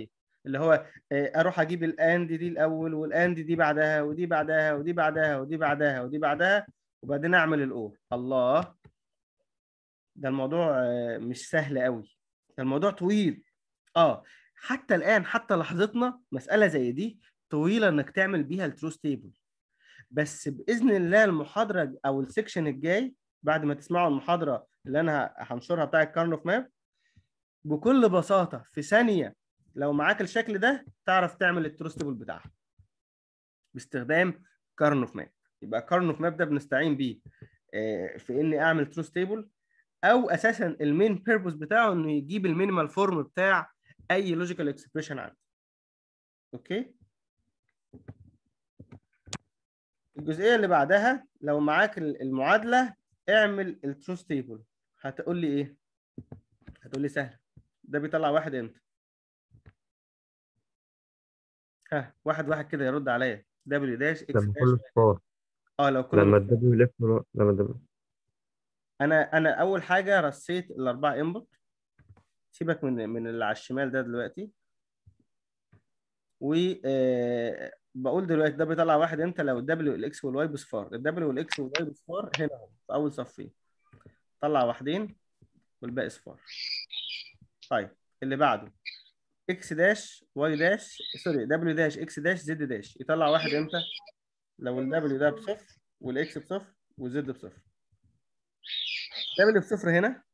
اللي هو آه، اروح اجيب الاند دي الاول والاند دي بعدها ودي بعدها ودي بعدها ودي بعدها ودي بعدها وبعدين اعمل الاور الله ده الموضوع آه، مش سهل قوي ده الموضوع طويل اه حتى الان حتى لحظتنا مساله زي دي طويله انك تعمل بيها التروث تيبل بس باذن الله المحاضره او السكشن الجاي بعد ما تسمعوا المحاضره اللي انا هنشرها بتاع الكارنوف ماب بكل بساطه في ثانيه لو معاك الشكل ده تعرف تعمل التروث تيبل بتاعها باستخدام كارنوف ماب يبقى كارنوف ماب ده بنستعين بيه آه، في اني اعمل تروث تيبل او اساسا المين بيربوس بتاعه انه يجيب المينيمال فورم بتاع اي لوجيكال اكسبريشن عندي اوكي الجزئيه اللي بعدها لو معاك ال- المعادله اعمل التروث تيبل هتقول لي ايه هتقول لي سهل ده بيطلع واحد امتى ها واحد واحد كده يرد عليا دبليو داش اكس لما داش كله صفار اه لو كله لما بالصفر. الدبليو يلف ورا- لما الدبليو انا انا اول حاجه رصيت الاربعه انبوت سيبك من من اللي على الشمال ده دلوقتي و آه، بقول دلوقتي ده بيطلع واحد امتى لو الدبليو الاكس والواي بصفار الدبليو والاكس والواي بصفار هنا اهو في اول صفين طلع واحدين والباقي صفار طيب اللي بعده اكس داش واي داش سوري دبليو داش اكس داش زد داش يطلع واحد امتى لو الدبليو ده بصفر والاكس بصفر والزد بصفر دبليو بصفر هنا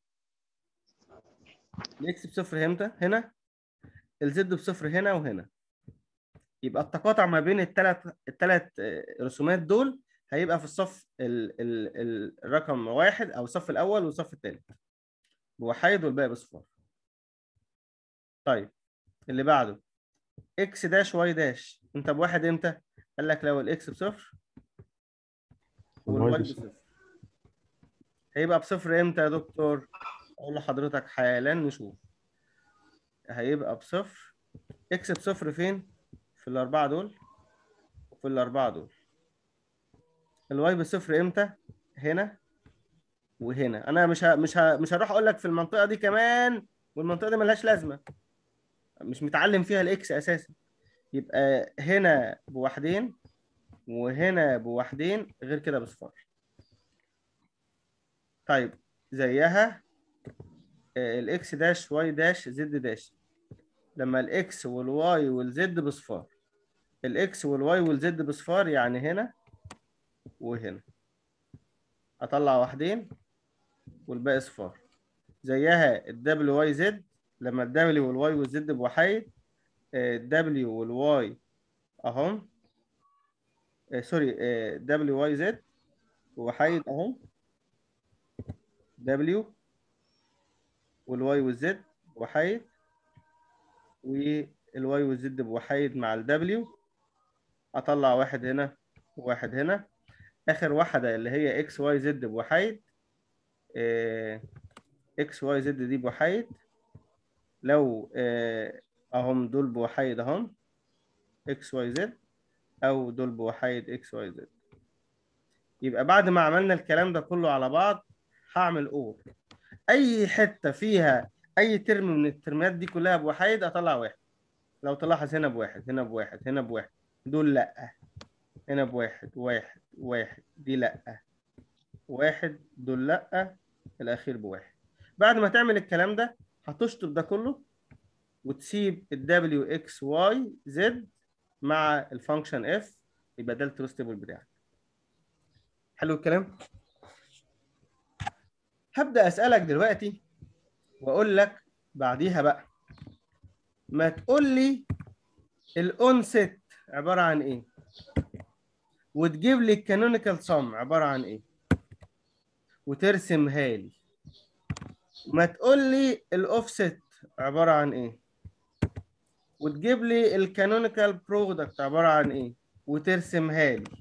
الاكس بصفر امتى هنا الزد بصفر هنا وهنا يبقى التقاطع ما بين الثلاث الثلاث رسومات دول هيبقى في الصف ال ال ال الرقم واحد او الصف الاول والصف الثالث بوحيد والباقي بصفار طيب اللي بعده اكس داش واي داش انت بواحد امتى قال لك لو الاكس بصفر والواي والواي بصفر هيبقى بصفر امتى يا دكتور اقول لحضرتك حالا نشوف هيبقى بصفر اكس بصفر فين في الاربعه دول وفي الاربعه دول الواي بصفر امتى هنا وهنا انا مش ه... مش ه... مش هروح اقول لك في المنطقه دي كمان والمنطقه دي ملهاش لازمه مش متعلم فيها الاكس اساسا يبقى هنا بواحدين وهنا بواحدين غير كده بصفار طيب زيها آه، الاكس داش واي داش زد داش لما الاكس والواي والزد بصفار الاكس والواي والزد بصفار يعني هنا وهنا اطلع واحدين والباقي صفار زيها الدبليو واي زد لما الدبليو والواي والزد بوحيد الدبليو والواي اهم آه، سوري دبليو واي زد وحيد اهم دبليو والواي والزد وحيد والواي والزد بوحيد مع الدبليو اطلع واحد هنا وواحد هنا اخر واحده اللي هي اكس واي زد بوحيد اكس واي زد دي بوحيد لو آه، اهم دول بوحيد اهم اكس واي زد او دول بوحيد اكس واي زد يبقى بعد ما عملنا الكلام ده كله على بعض هعمل اور اي حته فيها اي ترم من الترمات دي كلها بوحيد اطلع واحد لو تلاحظ هنا بواحد هنا بواحد هنا بواحد دول لا هنا بواحد واحد واحد دي لا واحد دول لا الاخير بواحد بعد ما تعمل الكلام ده هتشطب ده كله وتسيب ال W X Y Z مع الفانكشن F يبقى ده التروث تيبل بتاعك حلو الكلام هبدأ أسألك دلوقتي وأقول لك بعديها بقى ما تقول لي الأون ست عبارة عن إيه وتجيب لي الكانونيكال سم عبارة عن إيه وترسمها لي ما تقول لي الأوفست عبارة عن إيه وتجيب لي الكانونيكال برودكت عبارة عن إيه وترسمها لي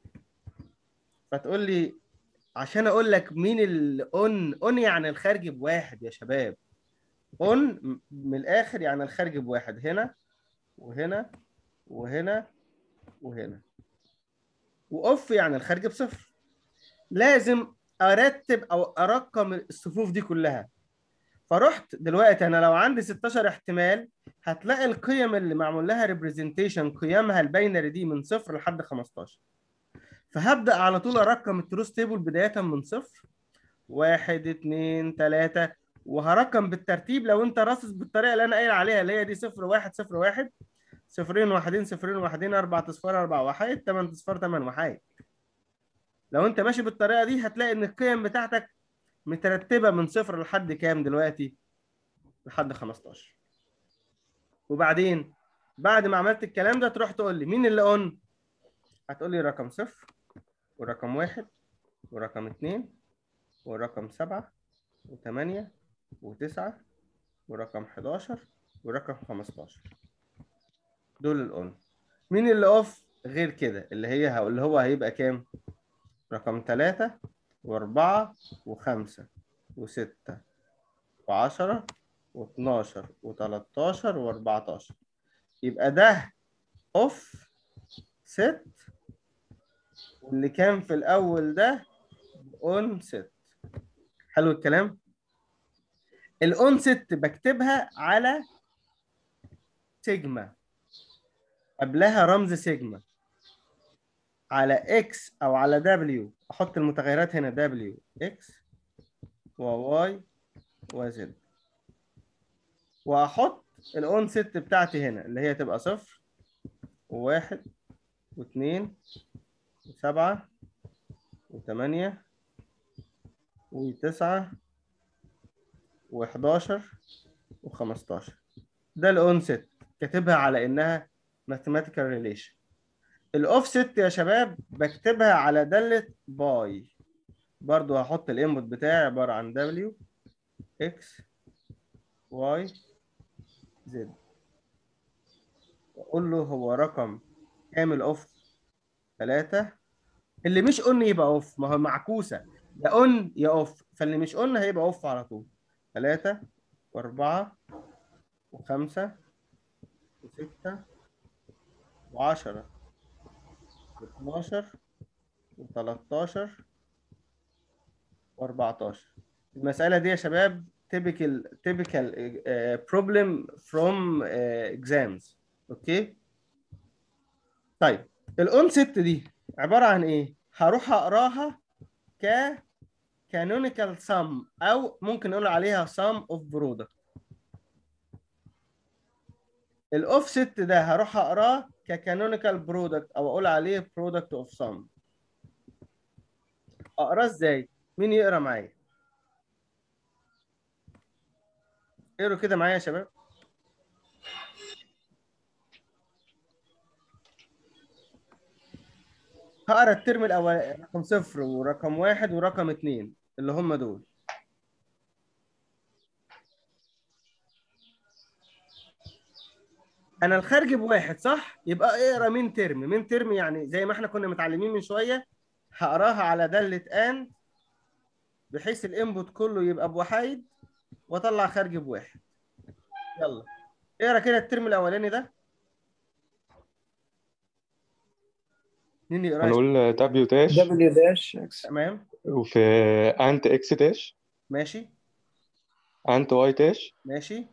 فتقول لي عشان اقول لك مين الاون اون يعني الخارج بواحد يا شباب اون من الاخر يعني الخارج بواحد هنا وهنا وهنا وهنا واوف يعني الخارج بصفر لازم ارتب او ارقم الصفوف دي كلها فرحت دلوقتي انا لو عندي 16 احتمال هتلاقي القيم اللي معمول لها ريبريزنتيشن قيمها الباينري دي من صفر لحد 15 فهبدا على طول ارقم التروس تيبل بدايه من صفر واحد اتنين تلاتة وهرقم بالترتيب لو انت راصص بالطريقه اللي انا قايل عليها اللي هي دي صفر واحد صفر واحد صفرين واحدين صفرين واحدين اربع اصفار اربع وحيد تمن اصفار تمن وحيد لو انت ماشي بالطريقه دي هتلاقي ان القيم بتاعتك مترتبه من صفر لحد كام دلوقتي لحد 15 وبعدين بعد ما عملت الكلام ده تروح تقول لي مين اللي اون هتقول لي رقم صفر ورقم واحد ورقم اتنين ورقم سبعة وثمانية وتسعة ورقم 11 ورقم 15 دول الاون مين اللي اوف غير كده اللي هي اللي هو هيبقى كام رقم ثلاثة وأربعة وخمسة وستة وعشرة واتناشر وتلاتاشر وأربعتاشر يبقى ده أوف ست واللي كان في الأول ده أون ست حلو الكلام؟ الأون ست بكتبها على سيجما قبلها رمز سيجما على اكس او على دبليو احط المتغيرات هنا دبليو اكس وواي وزد واحط الاون ست بتاعتي هنا اللي هي تبقى صفر وواحد واثنين وسبعة وثمانية وتسعة وحداشر وخمستاشر ده الاون ست كاتبها على انها mathematical relation الاوفست يا شباب بكتبها على دالة باي برضو هحط الانبوت بتاعي عبارة عن W X Y Z واقول له هو رقم كامل اوف ثلاثة اللي مش اون يبقى اوف ما هو معكوسة يا اون يا اوف فاللي مش اون هيبقى اوف على طول ثلاثة وأربعة وخمسة وستة وعشرة و12 و13 و14 المسألة دي يا شباب typical typical uh, problem from uh, exams اوكي طيب الاون ست دي عبارة عن ايه هروح اقراها ك canonical sum او ممكن نقول عليها sum of product الاوف ست ده هروح اقراه ككانونيكال برودكت او اقول عليه برودكت اوف سم اقراه ازاي مين يقرا معايا اقروا كده معايا يا شباب هقرا الترم الاول رقم صفر ورقم واحد ورقم اتنين اللي هم دول انا الخارج بواحد صح يبقى اقرا من ترم من ترم يعني زي ما احنا كنا متعلمين من شويه هقراها على داله ان بحيث الانبوت كله يبقى بوحيد واطلع خارج بواحد يلا اقرا كده الترم الاولاني ده مين يقرا هنقول دبليو داش دبليو داش اكس تمام وفي انت اكس داش ماشي انت واي داش ماشي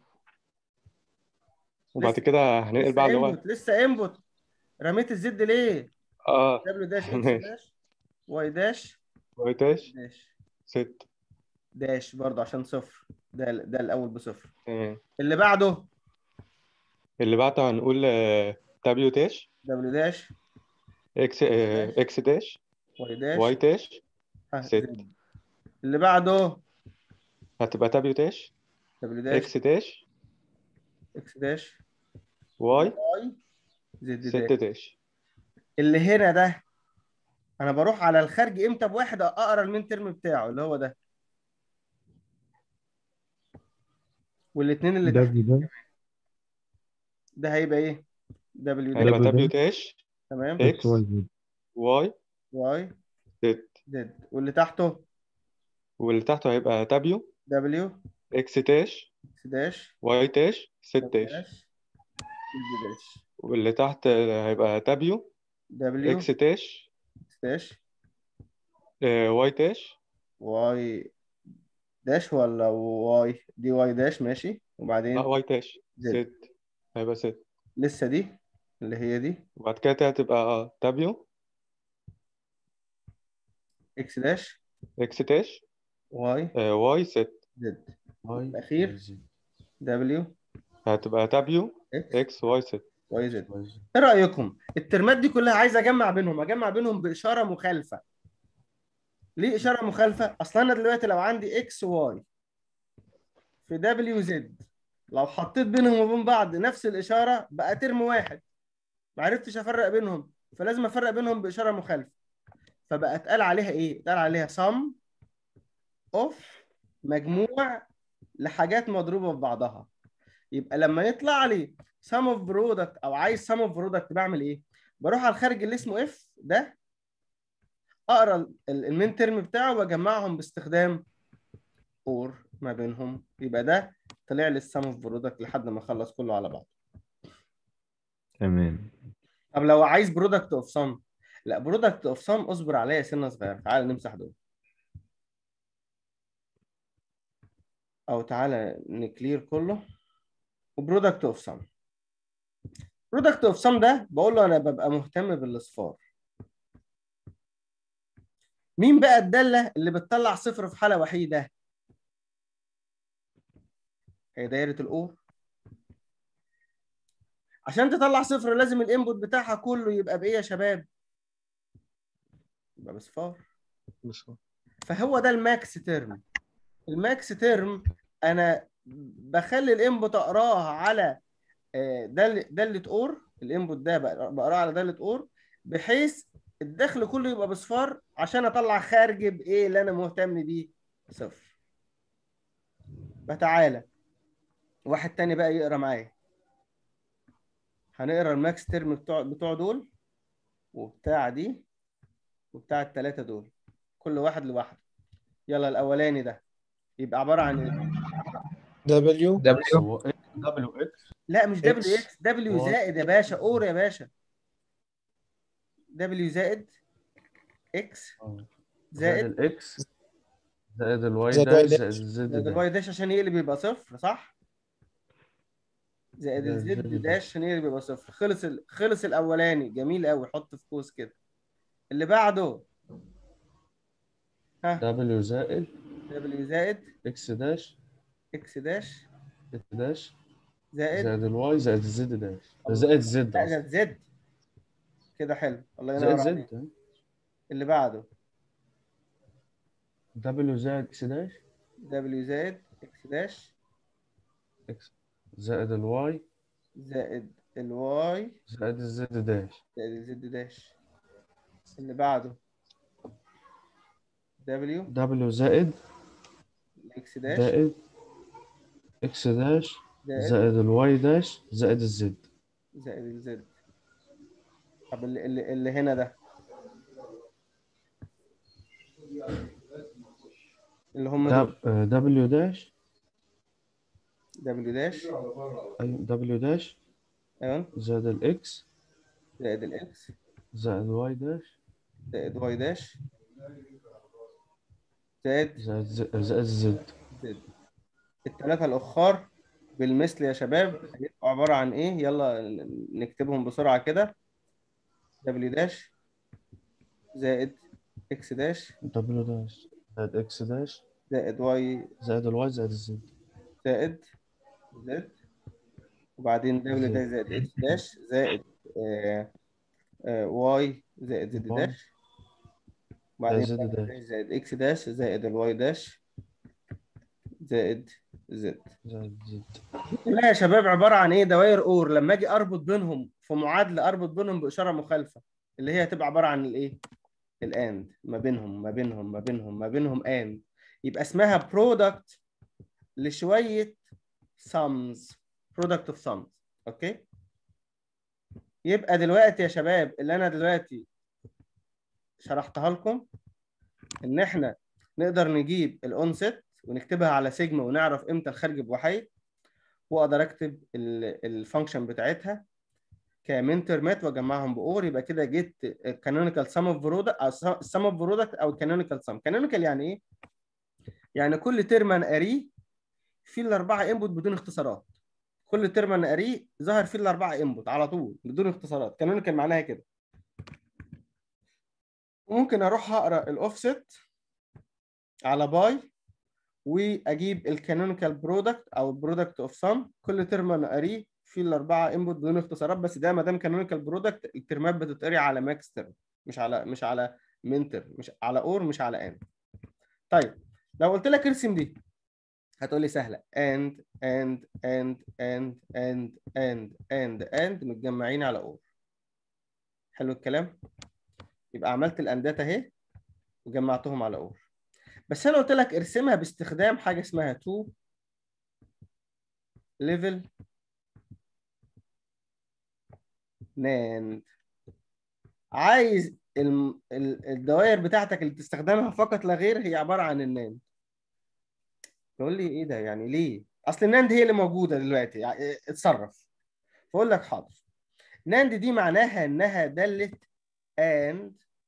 وبعد لسه- كده هننقل بقى لسه اللي هو انبوت لسه انبوت رميت الزد ليه اه دبليو داش اكس ماشي. داش واي داش واي داش داش ست داش برضه عشان صفر ده ده الاول بصفر تمام اللي بعده اللي بعده هنقول دبليو داش دبليو داش اكس آه، اكس داش واي داش واي داش ها، ست. زد. اللي بعده هتبقى دبليو داش دبليو داش اكس داش اكس داش واي واي زد ست داش داش اللي هنا ده انا بروح على الخارج امتى بواحد اقرا المين ترم بتاعه اللي هو ده والاثنين اللي تحت دبليو ده ده هيبقى ايه دبليو هيبقى داش دبليو داش تمام اكس اكس واي زد واي واي زد زد واللي تحته واللي تحته هيبقى دبليو دبليو اكس داش اكس داش واي داش ست دبليو داش داش زد داش واللي تحت هيبقى دبليو دبليو اكس داش اكس داش آه، واي داش واي داش ولا واي دي واي داش ماشي لا وبعدين واي داش زد. زد هيبقى زد لسه دي اللي هي دي وبعد كده تي هتبقى دبليو اكس داش اكس داش واي آه، واي زد زد واي الأخير. زد. دبليو هتبقى دبليو اكس اكس واي زد واي زد واي زد. ايه رايكم الترمات دي كلها عايز اجمع بينهم اجمع بينهم باشاره مخالفه ليه اشاره مخالفه اصلا انا دلوقتي لو عندي اكس واي في دبليو زد لو حطيت بينهم وبين بعض نفس الاشاره بقى ترم واحد ما عرفتش افرق بينهم فلازم افرق بينهم باشاره مخالفه فبقى اتقال عليها ايه اتقال عليها sum اوف مجموع لحاجات مضروبه في بعضها يبقى لما يطلع لي sum of product او عايز sum of product بعمل ايه بروح على الخارج اللي اسمه اف ده اقرا ال- ال- المين ترم بتاعه واجمعهم باستخدام اور ما بينهم يبقى ده طلع لي السم اوف برودكت لحد ما اخلص كله على بعض تمام طب لو عايز برودكت اوف سم لا برودكت اوف سم اصبر عليا سنه صغيره تعال نمسح دول او تعالى نكلير كله وبرودكت اوف سم برودكت اوف سم ده بقول له انا ببقى مهتم بالاصفار مين بقى الداله اللي بتطلع صفر في حاله وحيده هي دايره الاور عشان تطلع صفر لازم الانبوت بتاعها كله يبقى بايه يا شباب يبقى بصفار مش هو. فهو ده الماكس تيرم الماكس تيرم انا بخلي الانبوت اقراها على آه، دل داله اور الانبوت ده بقرا- بقراه على داله اور بحيث الدخل كله يبقى بصفار عشان اطلع خارج بايه اللي انا مهتم بيه صفر فتعالى واحد تاني بقى يقرا معايا هنقرا الماكس تيرم بتوع بتوع دول وبتاع دي وبتاع التلاتة دول كل واحد لوحده يلا الاولاني ده يبقى عباره عن ايه دبليو دبليو دبليو اكس لا مش X. دبليو اكس دبليو Y. زائد يا باشا اور يا باشا دبليو زائد اكس زائد زائد الاكس زائد الواي زائد داش Y زائد داش. الزد زائد داش الواي داش عشان يقلب يبقى صفر صح زائد زائد الزد الزد داش عشان يقلب يبقى صفر خلص ال... خلص الاولاني جميل قوي حط في قوس كده اللي بعده ها دبليو زائد دبليو زائد اكس داش اكس داش اكس داش زائد زائد الواي زائد الزد داش زائد زد لا قصدي. زائد زد كده حلو الله زائد ينور عليك زد اللي بعده دبليو زائد اكس داش دبليو زائد اكس داش اكس زائد الواي زائد الواي زائد الزد داش زائد الزد داش اللي بعده دبليو دبليو زائد اكس داش زائد اكس داش زائد زائد الواي داش زائد الزد زائد الزد طب اللي, اللي, اللي هنا ده اللي هم دول دب- دبليو داش دبليو داش ايوه دبليو داش ايوه زائد الاكس زائد الاكس زائد الواي داش زائد واي داش زائد زائد ز- زائد الزد زد الثلاثة الأخر بالمثل يا شباب هيبقوا عبارة عن إيه؟ يلا نكتبهم بسرعة كده دبليو داش زائد إكس داش دبليو داش زائد اكس داش زائد واي زائد الواي زائد الزد زائد زد وبعدين دبليو داش زائد إكس داش زائد آه آه واي زائد زد واي. داش وبعدين زد دبليو داش. داش زائد إكس داش زائد الواي داش زائد زد زائد زد لا يا شباب عباره عن ايه دوائر اور لما اجي اربط بينهم في معادله اربط بينهم باشاره مخالفه اللي هي هتبقى عباره عن الايه الاند ما بينهم ما بينهم ما بينهم ما بينهم اند يبقى اسمها برودكت لشويه sums product of sums اوكي يبقى دلوقتي يا شباب اللي انا دلوقتي شرحتها لكم ان احنا نقدر نجيب الاونست ونكتبها على سيجما ونعرف امتى الخارج بوحيد واقدر اكتب الفانكشن بتاعتها كمين ترمات واجمعهم باور يبقى كده جيت كانونيكال سم اوف برودكت او سم اوف برودكت او كانونيكال سم كانونيكال يعني ايه يعني كل ترم انا قاريه فيه الاربعه انبوت بدون اختصارات كل ترم انا قاريه ظهر فيه الاربعه انبوت على طول بدون اختصارات كانون كان معناها كده ممكن اروح اقرا الاوفست على باي واجيب الكانونيكال برودكت او البرودكت اوف سم كل ترم انا قاريه فيه الاربعه انبوت بدون اختصارات بس ده ما دام كانونيكال برودكت الترمات بتتقري على ماكس ترم مش على مش على من ترم مش على اور مش على ان طيب لو قلت لك ارسم دي هتقول لي سهله and and and and and and and and متجمعين على اور حلو الكلام يبقى عملت الاندات اهي وجمعتهم على اور بس انا قلت لك ارسمها باستخدام حاجه اسمها تو ليفل ناند عايز الم- ال- الدوائر بتاعتك اللي تستخدمها فقط لا غير هي عباره عن الناند تقول لي ايه ده يعني ليه اصل الناند هي اللي موجوده دلوقتي يعني اتصرف فاقول لك حاضر ناند دي معناها انها داله and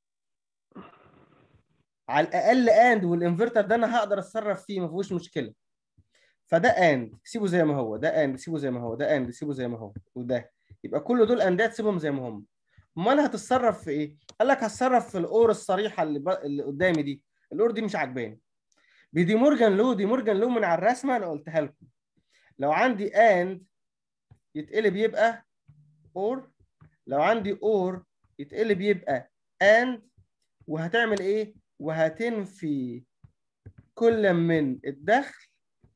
على الاقل اند والانفرتر ده انا هقدر اتصرف فيه ما فيهوش مشكله فده اند سيبه زي ما هو ده اند سيبه زي ما هو ده اند سيبه زي ما هو وده يبقى كل دول اندات سيبهم زي ما هم امال هتتصرف في ايه قال لك هتصرف في الاور الصريحه اللي, ب... اللي قدامي دي الاور دي مش عاجباني بدي مورجان لو دي مورجان لو من على الرسمه انا قلتها لكم لو عندي اند يتقلب يبقى اور لو عندي اور يتقلب يبقى اند وهتعمل ايه وهتنفي كل من الدخل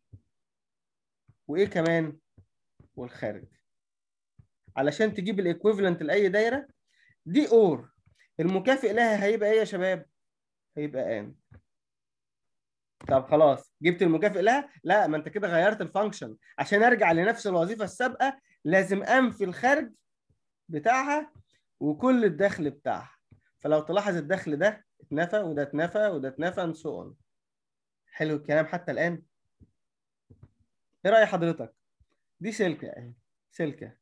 وايه كمان والخارج علشان تجيب الايكويفالنت لاي دايره دي اور المكافئ لها هيبقى ايه يا شباب هيبقى ان طب خلاص جبت المكافئ لها لا ما انت كده غيرت الفانكشن عشان ارجع لنفس الوظيفه السابقه لازم انفي الخارج بتاعها وكل الدخل بتاعها فلو تلاحظ الدخل ده اتنفى وده اتنفى وده اتنفى and so on حلو الكلام حتى الآن ايه رأي حضرتك دي سلكة اهي سلكة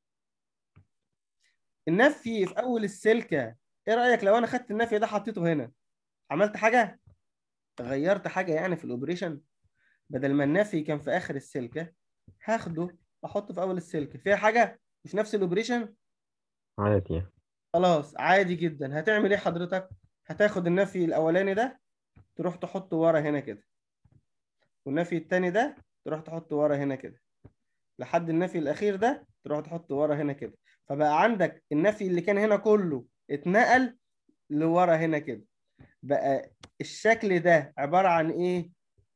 النفي في أول السلكة ايه رأيك لو أنا خدت النفي ده حطيته هنا عملت حاجة غيرت حاجة يعني في الأوبريشن بدل ما النفي كان في آخر السلكة هاخده أحطه في أول السلكة فيها حاجة مش نفس الأوبريشن عادي خلاص عادي جدا هتعمل ايه حضرتك هتاخد النفي الاولاني ده تروح تحطه ورا هنا كده والنفي التاني ده تروح تحطه ورا هنا كده لحد النفي الاخير ده تروح تحطه ورا هنا كده فبقى عندك النفي اللي كان هنا كله اتنقل لورا هنا كده بقى الشكل ده عبارة عن ايه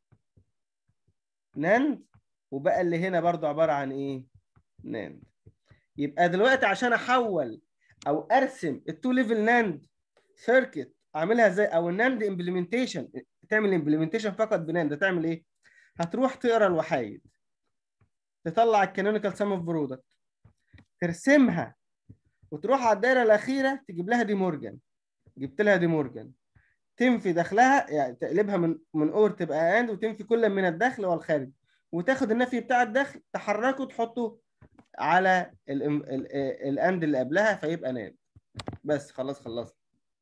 ناند وبقى اللي هنا برضو عبارة عن ايه ناند يبقى دلوقتي عشان احول او ارسم التو ليفل ناند سيركت اعملها ازاي او الناند امبلمنتيشن تعمل امبلمنتيشن فقط بناند تعمل ايه هتروح تقرا الوحايد تطلع الكانونيكال سم اوف برودكت ترسمها وتروح على الدايره الاخيره تجيب لها دي مورجان جبت لها دي مورجان تنفي دخلها يعني تقلبها من من اور تبقى اند وتنفي كل من الدخل والخارج وتاخد النفي بتاع الدخل تحركه تحطه على الاند اللي قبلها فيبقى ناد بس خلاص خلصت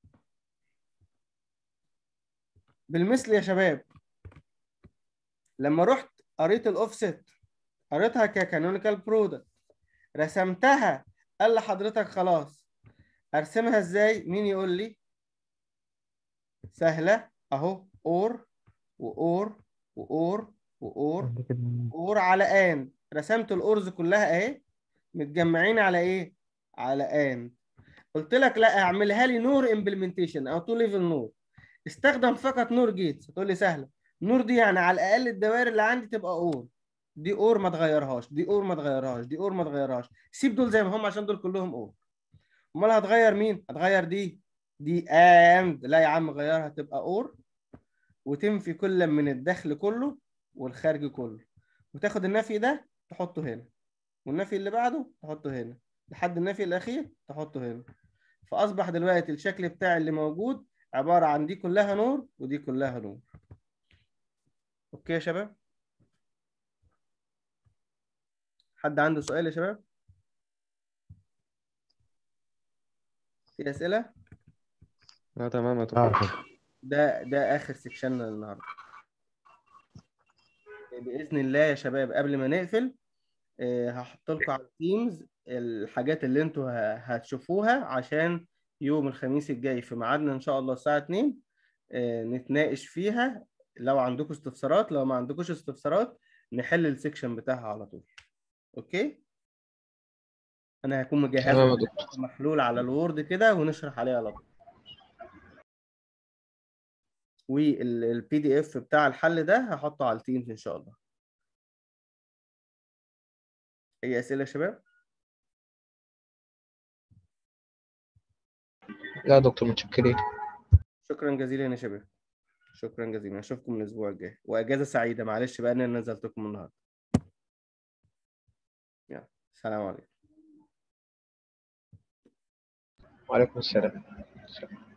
بالمثل يا شباب لما رحت قريت الاوفست قريتها ككانونيكال برودكت رسمتها قال لحضرتك خلاص ارسمها ازاي مين يقول لي سهله اهو اور واور واور واور اور على ان رسمت الاورز كلها اهي متجمعين على ايه على ان قلت لك لا اعملها لي نور امبلمنتيشن او تو ليفل نور استخدم فقط نور جيتس تقول لي سهله نور دي يعني على الاقل الدوائر اللي عندي تبقى اور دي اور ما تغيرهاش دي اور ما تغيرهاش دي اور ما تغيرهاش سيب دول زي ما هم عشان دول كلهم اور امال هتغير مين هتغير دي دي اند لا يا عم غيرها تبقى اور وتنفي كل من الدخل كله والخارج كله وتاخد النفي ده تحطه هنا والنفي اللي بعده تحطه هنا لحد النفي الاخير تحطه هنا فاصبح دلوقتي الشكل بتاعي اللي موجود عباره عن دي كلها نور ودي كلها نور اوكي يا شباب حد عنده سؤال يا شباب في اسئله لا تمام يا اه دكتور كده ده ده اخر سكشن النهارده باذن الله يا شباب قبل ما نقفل آه، هحط لكم على التيمز الحاجات اللي انتوا ه- هتشوفوها عشان يوم الخميس الجاي في ميعادنا ان شاء الله الساعه 2 آه، نتناقش فيها لو عندكم استفسارات لو ما عندكوش استفسارات نحل السكشن بتاعها على طول اوكي انا هكون مجهز تمام يا لكم دكتور محلول على الوورد كده ونشرح عليه على طول والبي دي اف بتاع الحل ده هحطه على التيمز ان شاء الله اي اسئله يا شباب لا يا دكتور متشكرين شكرا جزيلا يا شباب شكرا جزيلا اشوفكم الاسبوع الجاي واجازه سعيده معلش بقى ان انا نزلتكم النهارده يلا سلام عليكم وعليكم السلام